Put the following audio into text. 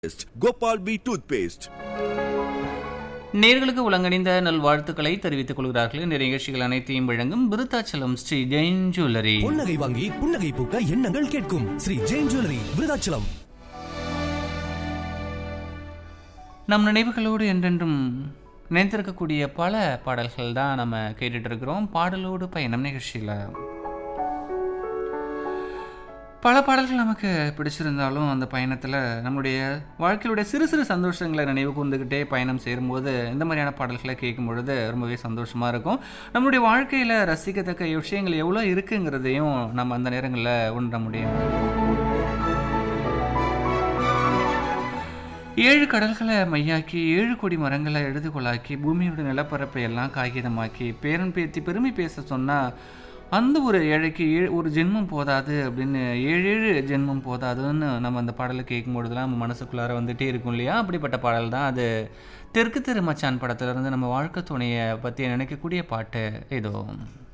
Gopal B tooth paste நேர்களுக்கு உலங்கணிந்த நல்வாழ்த்துக்களை தெரிவித்துக் கொள்கிறார்கள் இந்த நிகழ்ச்சிகள் அனைத்தையும் வழங்கும் விருத்தாச்சலம் ஸ்ரீ ஜெயின் ஜுவல்லரி புன்னகை வாங்கி புன்னகை பூக்க எண்ணங்கள் கேட்கும் ஸ்ரீ ஜெயின் ஜுவல்லரி விருதாச்சலம் நம் நினைவுகளோடு என்றென்றும் நினைத்திருக்கக்கூடிய பல பாடல்கள் தான் நம்ம கேட்டுட்டு இருக்கிறோம் பாடலோடு பயணம் நிகழ்ச்சியில் பல பாடல்கள் நமக்கு பிடிச்சிருந்தாலும் அந்த பயணத்தில் நம்மளுடைய வாழ்க்கையுடைய சிறு சிறு சந்தோஷங்களை நினைவு கூர்ந்துக்கிட்டே பயணம் சேரும்போது இந்த மாதிரியான பாடல்களை கேட்கும் பொழுது ரொம்பவே சந்தோஷமாக இருக்கும் நம்மளுடைய வாழ்க்கையில் ரசிக்கத்தக்க விஷயங்கள் எவ்வளோ இருக்குங்கிறதையும் நம்ம அந்த நேரங்களில் உணர முடியும் ஏழு கடல்களை மையாக்கி ஏழு கோடி மரங்களை எழுதுகோளாக்கி பூமியோட நிலப்பரப்பை எல்லாம் காகிதமாக்கி பேரன் பேத்தி பெருமை பேச சொன்னால் அந்த ஒரு ஏழைக்கு ஏழு ஒரு ஜென்மம் போதாது அப்படின்னு ஏழு ஏழு ஜென்மம் போதாதுன்னு நம்ம அந்த பாடலை கேட்கும் பொழுதுலாம் நம்ம மனசுக்குள்ளார வந்துட்டே இருக்கும் இல்லையா அப்படிப்பட்ட பாடல் தான் அது தெற்கு தெரு மச்சான் படத்துலேருந்து நம்ம வாழ்க்கை துணையை பற்றி நினைக்கக்கூடிய பாட்டு ஏதோ